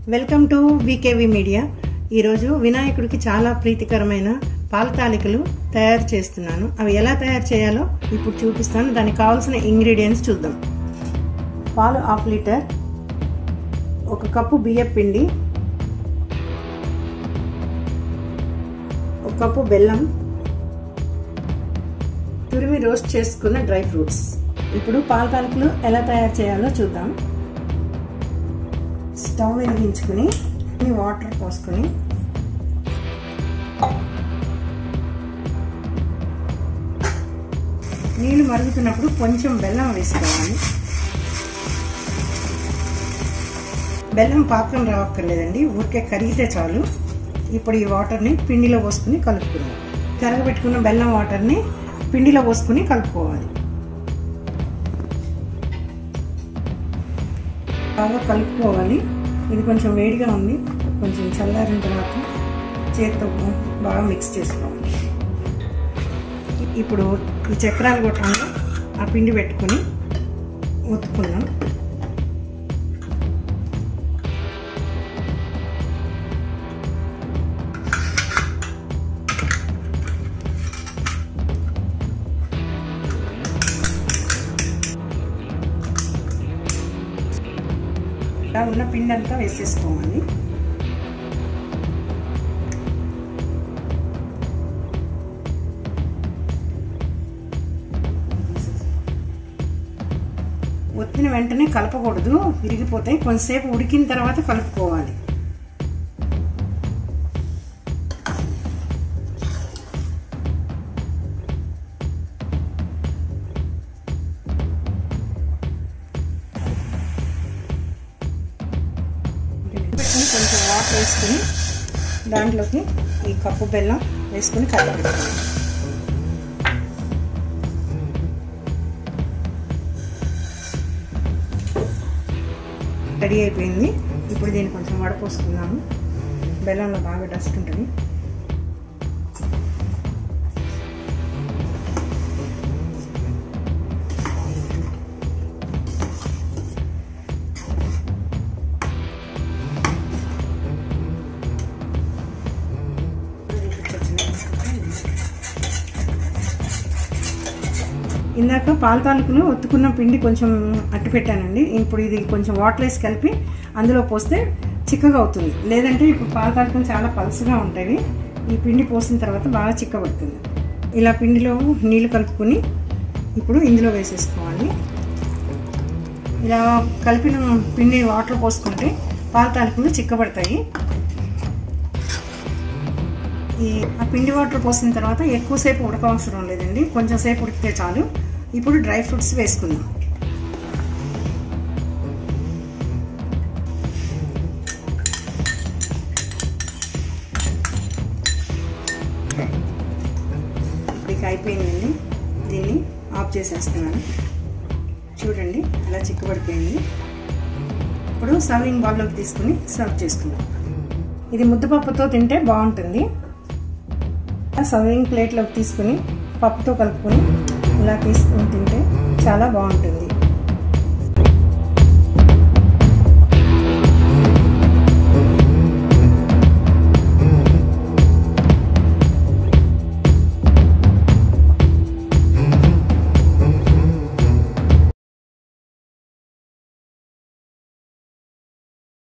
welcome to VKV media ఈరోజు వినాయకుడికి చాలా ప్రీతికరమైన పాల తాలికలు తయారు చేస్తున్నాను అవి ఎలా తయారు చేయాలో ఇప్పుడు చూపిస్తాను దానికి కావాల్సిన ఇంగ్రీడియంట్స్ చూద్దాం పాలు హాఫ్ లీటర్ ఒక కప్పు బియ్యం పిండి ఒక కప్పు బెల్లం తురిమి రోస్ట్ చేసుకున్న డ్రై ఫ్రూట్స్ ఇప్పుడు పాల తాలికలు ఎలా తయారు చేయాలో చూద్దాం స్టవ్ వెలిగించుకుని వాటర్ పోసుకొని నీళ్ళు మరుగుతున్నప్పుడు కొంచెం బెల్లం వేసుకోవాలి బెల్లం పాకం రావక్కర్లేదండి ఊరికే కరిగితే చాలు ఇప్పుడు ఈ వాటర్ని పిండిలో పోసుకుని కలుపుకుందాం కరగబెట్టుకున్న బెల్లం వాటర్ని పిండిలో పోసుకుని కలుపుకోవాలి బాగా కలుపుకోవాలి ఇది కొంచెం వేడిగా ఉంది కొంచెం చల్లారిన తర్వాత చేతితో బాగా మిక్స్ చేసుకోవాలి ఇప్పుడు ఈ చక్రాలు కొట్టంలో ఆ పిండి పెట్టుకుని ఒత్తుకుందాం ఇలా ఉన్న పిండి అంతా వేసేసుకోవాలి ఒత్తిన వెంటనే కలపకూడదు విరిగిపోతాయి కొంతసేపు ఉడికిన తర్వాత కలుపుకోవాలి పెట్టుకుని కొంచెం వాటర్ వేసుకుని దాంట్లోకి ఈ కప్పు బెల్లం వేసుకుని కలపెట్టుకోవాలి రెడీ అయిపోయింది ఇప్పుడు దీన్ని కొంచెం వడపోసుకుందాము బెల్లంలో బాగా డస్ట్ ఉంటుంది ఇందాక పాల తాలూకులు ఒత్తుకున్న పిండి కొంచెం అట్టు పెట్టానండి ఇప్పుడు ఇది కొంచెం వాటర్ వేసి కలిపి అందులో పోస్తే చిక్కగా అవుతుంది లేదంటే ఇప్పుడు పాల తాలూకులు చాలా పలుసుగా ఉంటాయి ఈ పిండి పోసిన తర్వాత బాగా చిక్కబడుతుంది ఇలా పిండిలో నీళ్లు కలుపుకొని ఇప్పుడు ఇందులో వేసేసుకోవాలి ఇలా కలిపిన పిండి వాటర్ పోసుకుంటే పాల తాలూకులు చిక్కబడతాయి ఈ ఆ పిండి వాటర్ పోసిన తర్వాత ఎక్కువసేపు ఉడకవసరం లేదండి కొంచెం సేపు ఉడికితే చాలు ఇప్పుడు డ్రై ఫ్రూట్స్ వేసుకుందాం ఇక అయిపోయిందండి దీన్ని ఆఫ్ చేసేస్తున్నాను చూడండి అలా చిక్కబడిపోయింది ఇప్పుడు సర్వింగ్ బౌల్లోకి తీసుకుని సర్వ్ చేసుకుందాం ఇది ముద్దపప్పుతో తింటే బాగుంటుంది సర్వింగ్ ప్లేట్లోకి తీసుకుని పప్పుతో కలుపుకొని ఇలా తీసుకుని తింటే చాలా బాగుంటుంది